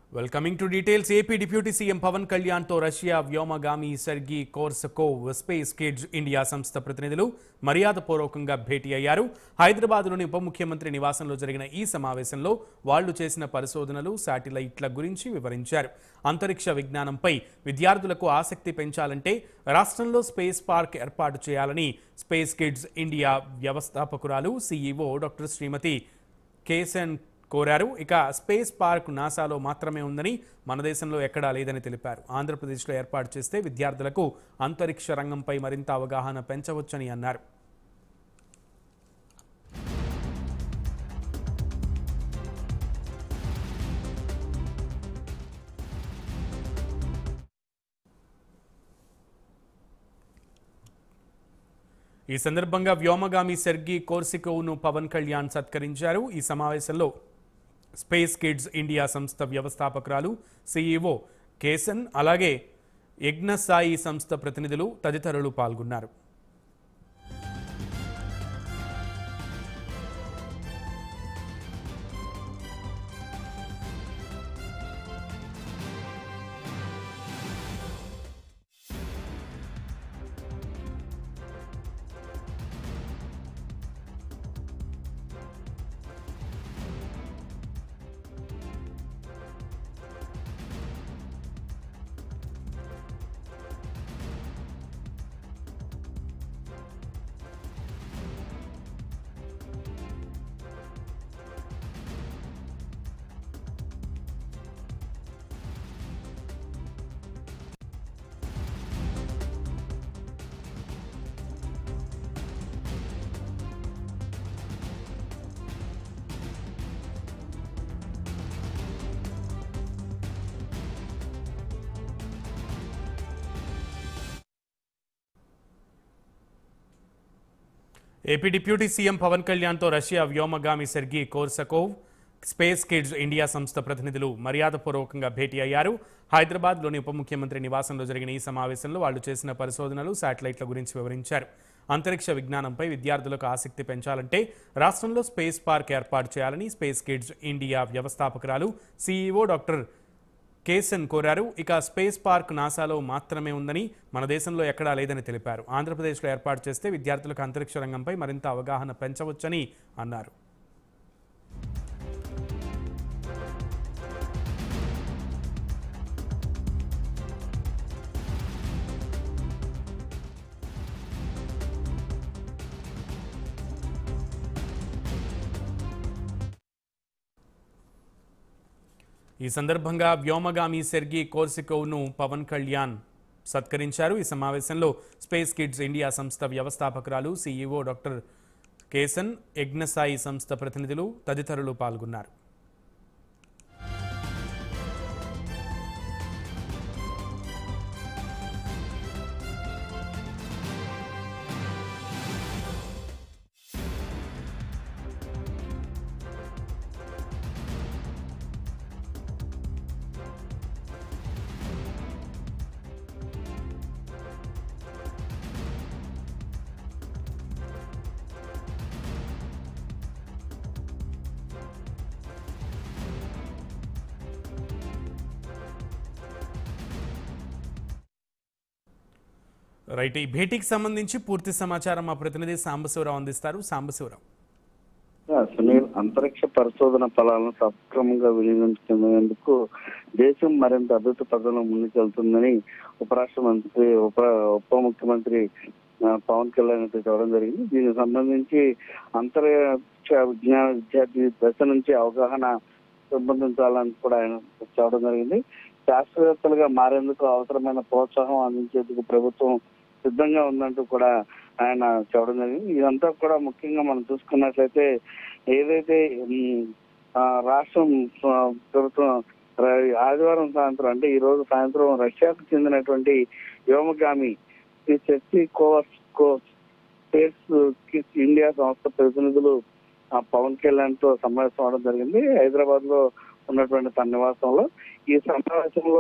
well coming to details AP deputy CM Pawan కళ్యాణ్తో Russia వ్యోమగామి Sergei Korsakov space kids India సంస్థ ప్రతినిధులు మర్యాదపూర్వకంగా భేటీ అయ్యారు హైదరాబాద్లోని ఉప ముఖ్యమంత్రి నివాసంలో జరిగిన ఈ సమావేశంలో వాళ్లు చేసిన పరిశోధనలు శాటిలైట్ల గురించి వివరించారు అంతరిక్ష విజ్ఞానంపై విద్యార్థులకు ఆసక్తి పెంచాలంటే రాష్ట్రంలో స్పేస్ పార్క్ ఏర్పాటు చేయాలని స్పేస్ కిడ్స్ ఇండియా వ్యవస్థాపకురాలు సీఈఓ డాక్టర్ శ్రీమతి కేసన్ కోరారు ఇక స్పేస్ పార్క్ నాసాలో మాత్రమే ఉందని మన దేశంలో ఎక్కడా లేదని తెలిపారు ఆంధ్రప్రదేశ్లో ఏర్పాటు చేస్తే విద్యార్థులకు అంతరిక్ష రంగంపై మరింత అవగాహన పెంచవచ్చని అన్నారు ఈ సందర్భంగా వ్యోమగామి సెర్గీ కోర్సికోవ్ను పవన్ కళ్యాణ్ సత్కరించారు ఈ సమావేశంలో స్పేస్ కిడ్స్ ఇండియా సంస్థ వ్యవస్థాపకురాలు సీఈఓ కేసన్ అలాగే యజ్ఞసాయి సంస్థ ప్రతినిధులు తదితరులు పాల్గొన్నారు ఏపీ డిప్యూటీ సీఎం పవన్ కళ్యాణ్తో రష్యా వ్యోమగామి Sergei Korsakov space kids India సంస్థ ప్రతినిధులు మర్యాదపూర్వకంగా భేటీ అయ్యారు హైదరాబాద్లోని ఉప ముఖ్యమంత్రి నివాసంలో జరిగిన ఈ సమావేశంలో వాళ్ళు చేసిన పరిశోధనలు శాటిలైట్ల గురించి వివరించారు అంతరిక్ష విజ్ఞానంపై విద్యార్థులకు ఆసక్తి పెంచాలంటే రాష్ట్రంలో స్పేస్ పార్క్ ఏర్పాటు చేయాలని స్పేస్ కిడ్స్ ఇండియా వ్యవస్థాపకురాలు సీఈఓ డాక్టర్ కేసన్ కోరారు ఇక స్పేస్ పార్క్ నాసాలో మాత్రమే ఉందని మన దేశంలో ఎక్కడా లేదని తెలిపారు ఆంధ్రప్రదేశ్లో ఏర్పాటు చేస్తే విద్యార్థులకు అంతరిక్ష రంగంపై మరింత అవగాహన పెంచవచ్చని అన్నారు ఈ సందర్భంగా వ్యోమగామి సెర్గీ కోర్సికోవ్ను పవన్ కళ్యాణ్ సత్కరించారు ఈ సమావేశంలో స్పేస్ కిడ్స్ ఇండియా సంస్థ వ్యవస్థాపకురాలు సీఈఓ డాక్టర్ కేసన్ యజ్ఞసాయి సంస్థ ప్రతినిధులు తదితరులు పాల్గొన్నారు రైట్ ఈ భేటీకి సంబంధించి పూర్తి సమాచారం మా ప్రతినిధి సాంబశివరావు అందిస్తారు సాంబశివరావు సునీల్ అంతరిక్ష పరిశోధన ఫలాలను సక్రమంగా వినియోగించుకునేందుకు దేశం మరింత అభివృద్ధి పథంలో ముందుకెళ్తుందని ఉపరాష్ట్ర మంత్రి ఉప ఉప ముఖ్యమంత్రి ఆ, పవన్ కళ్యాణ్ అయితే చెప్పడం జరిగింది దీనికి సంబంధించి అంతరిక్ష విజ్ఞాన విద్యార్థి దశ నుంచి అవగాహన పెంపొందించాలని కూడా ఆయన చెప్పడం జరిగింది శాస్త్రవేత్తలుగా మారేందుకు అవసరమైన ప్రోత్సాహం అందించేందుకు ప్రభుత్వం సిద్ధంగా ఉందంటూ కూడా ఆయన చెప్పడం జరిగింది ఇదంతా కూడా ముఖ్యంగా మనం చూసుకున్నట్లయితే ఏదైతే ఉమ్, ఆ, రాష్ట్రం ఆ, ప్రభుత్వం ర- ఆదివారం సాయంత్రం అంటే ఈ రోజు సాయంత్రం రష్యాకు చెందినటువంటి వ్యోమగామి ఈ శక్తి కోవర్స్ కో స్పేస్ కిడ్స్ ఇండియా సంస్థ ప్రతినిధులు ఆ, పవన్ కళ్యాణ్ తో సమావేశం అవడం జరిగింది హైదరాబాద్ లో ఉన్నటువంటి తన నివాసంలో ఈ సమావేశంలో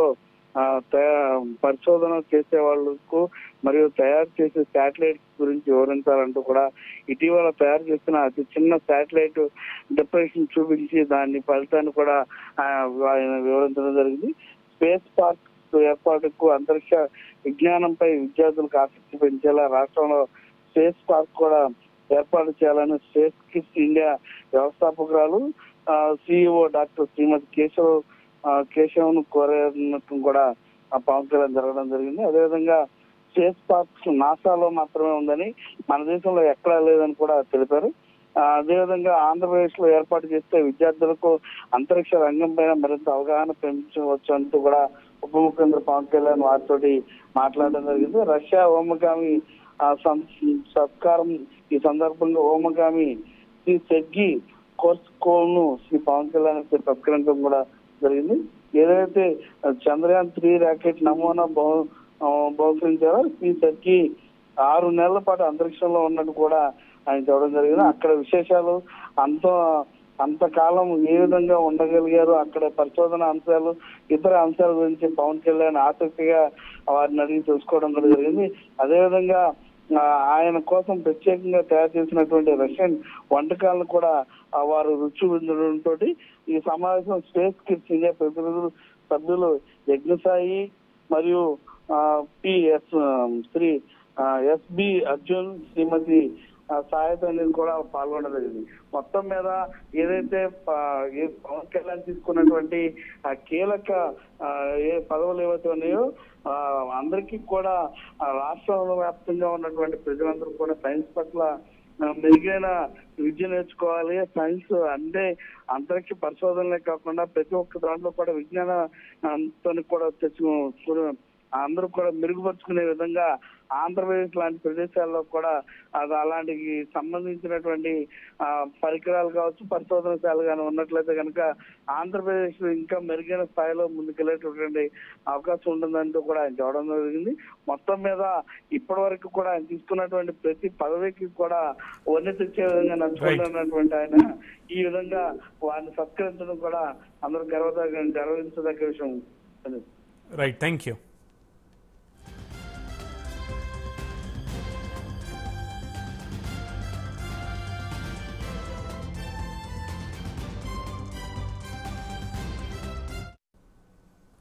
ఆ, తయా- పరిశోధన చేసే వాళ్ళకు మరియు తయారు చేసే శాటిలైట్ గురించి వివరించాలంటూ కూడా ఇటీవల తయారు చేసిన అతి చిన్న శాటిలైట్ డిప్రెషన్ చూపించి దాని ఫలితాన్ని కూడా ఆ, ఆయన వివరించడం జరిగింది స్పేస్ పార్క్ ఏర్పాటుకు అంతరిక్ష విజ్ఞానంపై విద్యార్థులకు ఆసక్తి పెంచేలా రాష్ట్రంలో స్పేస్ పార్క్ కూడా ఏర్పాటు చేయాలని స్పేస్ కిట్స్ ఇండియా వ్యవస్థాపకురాలు సిఇఓ డాక్టర్ శ్రీమతి కేశవ్ ఆ, కేశవ్ను కోరినట్టు కూడా ఆ పవన్ కళ్యాణ్ జరగడం జరిగింది అదేవిధంగా స్పేస్ పార్క్స్ నాసాలో మాత్రమే ఉందని మన దేశంలో ఎక్కడా లేదని కూడా తెలిపారు ఆ, అదేవిధంగా ఆంధ్రప్రదేశ్ లో ఏర్పాటు చేస్తే విద్యార్థులకు అంతరిక్ష రంగం పైన మరింత అవగాహన పెంచవచ్చు అంటూ కూడా ఉప ముఖ్యమంత్రి పవన్ కళ్యాణ్ వారితోటి మాట్లాడడం జరిగింది రష్యా హోమగామి ఆ, సం- సత్కారం ఈ సందర్భంగా హోమగామి శ్రీ సెగ్గి కోర్సుకోను శ్రీ పవన్ కళ్యాణ్ కి సత్కరించడం కూడా జరిగింది ఏదైతే చంద్రయాన్ త్రీ రాకెట్ నమూనా బహు ఆ, బహుకరించారో శ్రీ సెగ్గి ఆరు నెలల పాటు అంతరిక్షంలో ఉన్నట్టు కూడా ఆయన చెప్పడం జరిగింది అక్కడ విశేషాలు అంత అంతకాలం ఏ విధంగా ఉండగలిగారు అక్కడ పరిశోధన అంశాలు ఇతర అంశాల గురించి పవన్ కళ్యాణ్ ఆసక్తిగా వారిని అడిగి తెలుసుకోవడం కూడా జరిగింది అదేవిధంగా ఆ, ఆయన కోసం ప్రత్యేకంగా తయారు చేసినటువంటి రష్యన్ వంటకాలను కూడా ఆ, వారు రుచి విందడంతో ఈ సమావేశం స్పేస్ కిట్స్ ఇండియా ప్రతినిధులు సభ్యులు యజ్ఞసాయి మరియు పిఎస్ శ్రీ ఎస్బి అర్జున్ శ్రీమతి ఆ, సాయత అనేది కూడా పాల్గొనడం జరిగింది మొత్తం మీద ఏదైతే ప- ఏ పవన్ కళ్యాణ్ తీసుకున్నటువంటి ఆ కీలక ఆ, ఏ పదవులు ఏవైతే ఉన్నాయో ఆ, అందరికీ కూడా ఆ, రాష్ట్రంలో వ్యాప్తంగా ఉన్నటువంటి ప్రజలందరూ కూడా సైన్స్ పట్ల ఆ, మెరుగైన విద్య నేర్చుకోవాలి సైన్స్ అంటే అంతరిక్ష పరిశోధనలే కాకుండా ప్రతి ఒక్క దాంట్లో కూడా విజ్ఞాన ఆ, తోని కూడా తెచ్చు కూడా అందరూ కూడా మెరుగుపరుచుకునే విధంగా ఆంధ్రప్రదేశ్ లాంటి ప్రదేశాల్లో కూడా అది అలాంటి సంబంధించినటువంటి ఆ, పరికరాలు కావచ్చు పరిశోధనశాలు కానీ ఉన్నట్లయితే కనుక ఆంధ్రప్రదేశ్ ఇంకా మెరుగైన స్థాయిలో ముందుకెళ్లేటటువంటి అవకాశం ఉంటుందంటూ కూడా ఆయన చెప్పడం జరిగింది మొత్తం మీద ఇప్పటి వరకు కూడా ఆయన తీసుకున్నటువంటి ప్రతి పదవికి కూడా వన్నె తెచ్చే విధంగా నడుచుకుంటున్నటువంటి ఆయన ఈ విధంగా వారిని సత్కరించడం కూడా అందరూ గర్వదగ్గ గర్వించదగ్గ విషయం రైట్ థ్యాంక్ యూ